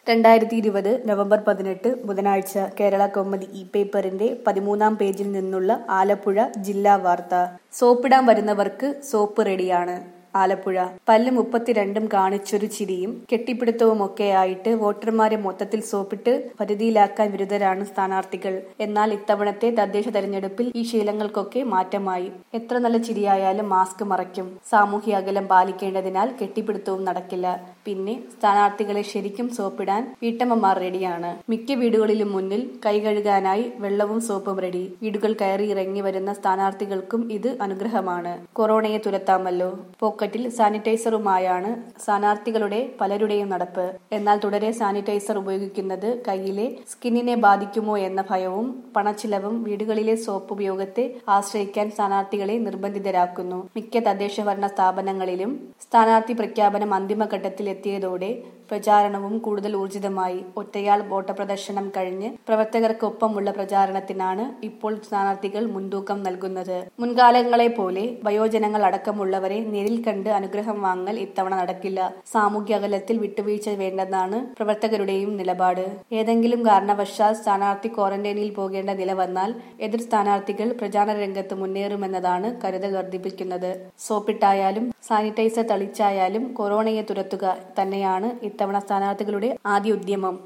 രണ്ടായിരത്തി ഇരുപത് നവംബർ പതിനെട്ട് ബുധനാഴ്ച കേരള കൗമുദി ഇ പേപ്പറിന്റെ പതിമൂന്നാം പേജിൽ നിന്നുള്ള ആലപ്പുഴ ജില്ലാ വാർത്ത സോപ്പിടാൻ വരുന്നവർക്ക് സോപ്പ് റെഡിയാണ് ആലപ്പുഴ പല്ല് മുപ്പത്തിരണ്ടും കാണിച്ചൊരു ചിരിയും കെട്ടിപ്പിടുത്തവുമൊക്കെയായിട്ട് വോട്ടർമാരെ മൊത്തത്തിൽ സോപ്പിട്ട് പരിധിയിലാക്കാൻ വിരുദ്ധരാണ് സ്ഥാനാർത്ഥികൾ എന്നാൽ ഇത്തവണത്തെ തദ്ദേശ തെരഞ്ഞെടുപ്പിൽ ഈ ശീലങ്ങൾക്കൊക്കെ മാറ്റമായി എത്ര നല്ല ചിരിയായാലും മാസ്ക് മറയ്ക്കും സാമൂഹ്യ അകലം പാലിക്കേണ്ടതിനാൽ കെട്ടിപ്പിടുത്തവും നടക്കില്ല പിന്നെ സ്ഥാനാർത്ഥികളെ ശരിക്കും സോപ്പിടാൻ വീട്ടമ്മമാർ റെഡിയാണ് മിക്ക വീടുകളിലും മുന്നിൽ കൈ കഴുകാനായി വെള്ളവും സോപ്പും റെഡി വീടുകൾ കയറി ഇറങ്ങി വരുന്ന സ്ഥാനാർത്ഥികൾക്കും ഇത് അനുഗ്രഹമാണ് കൊറോണയെ തുരത്താമല്ലോ പോക്കറ്റിൽ സാനിറ്റൈസറുമായാണ് സ്ഥാനാർത്ഥികളുടെ പലരുടെയും നടപ്പ് എന്നാൽ തുടരെ സാനിറ്റൈസർ ഉപയോഗിക്കുന്നത് കയ്യിലെ സ്കിന്നിനെ ബാധിക്കുമോ എന്ന ഭയവും പണച്ചിലവും വീടുകളിലെ സോപ്പ് ഉപയോഗത്തെ ആശ്രയിക്കാൻ സ്ഥാനാർത്ഥികളെ നിർബന്ധിതരാക്കുന്നു മിക്ക തദ്ദേശ ഭരണ സ്ഥാപനങ്ങളിലും സ്ഥാനാർത്ഥി പ്രഖ്യാപനം അന്തിമഘട്ടത്തിൽ എത്തിയതോടെ പ്രചാരണവും കൂടുതൽ ഊർജിതമായി ഒറ്റയാൾ വോട്ട പ്രദർശനം കഴിഞ്ഞ് പ്രവർത്തകർക്കൊപ്പമുള്ള പ്രചാരണത്തിനാണ് ഇപ്പോൾ സ്ഥാനാർത്ഥികൾ മുൻതൂക്കം നൽകുന്നത് മുൻകാലങ്ങളെ പോലെ വയോജനങ്ങൾ അടക്കമുള്ളവരെ നേരിൽ കണ്ട് അനുഗ്രഹം വാങ്ങൽ ഇത്തവണ നടക്കില്ല സാമൂഹ്യ അകലത്തിൽ വിട്ടുവീഴ്ച വേണ്ടെന്നാണ് പ്രവർത്തകരുടെയും നിലപാട് ഏതെങ്കിലും കാരണവശാൽ സ്ഥാനാർത്ഥി ക്വാറന്റൈനിൽ പോകേണ്ട നില വന്നാൽ എതിർ സ്ഥാനാർത്ഥികൾ പ്രചാരണ രംഗത്ത് മുന്നേറുമെന്നതാണ് കരുതൽ വർദ്ധിപ്പിക്കുന്നത് സോപ്പിട്ടായാലും സാനിറ്റൈസർ തളിച്ചായാലും കൊറോണയെ തുരത്തുക തന്നെയാണ് ഇത്തവണ സ്ഥാനാർത്ഥികളുടെ ആദ്യ ഉദ്യമം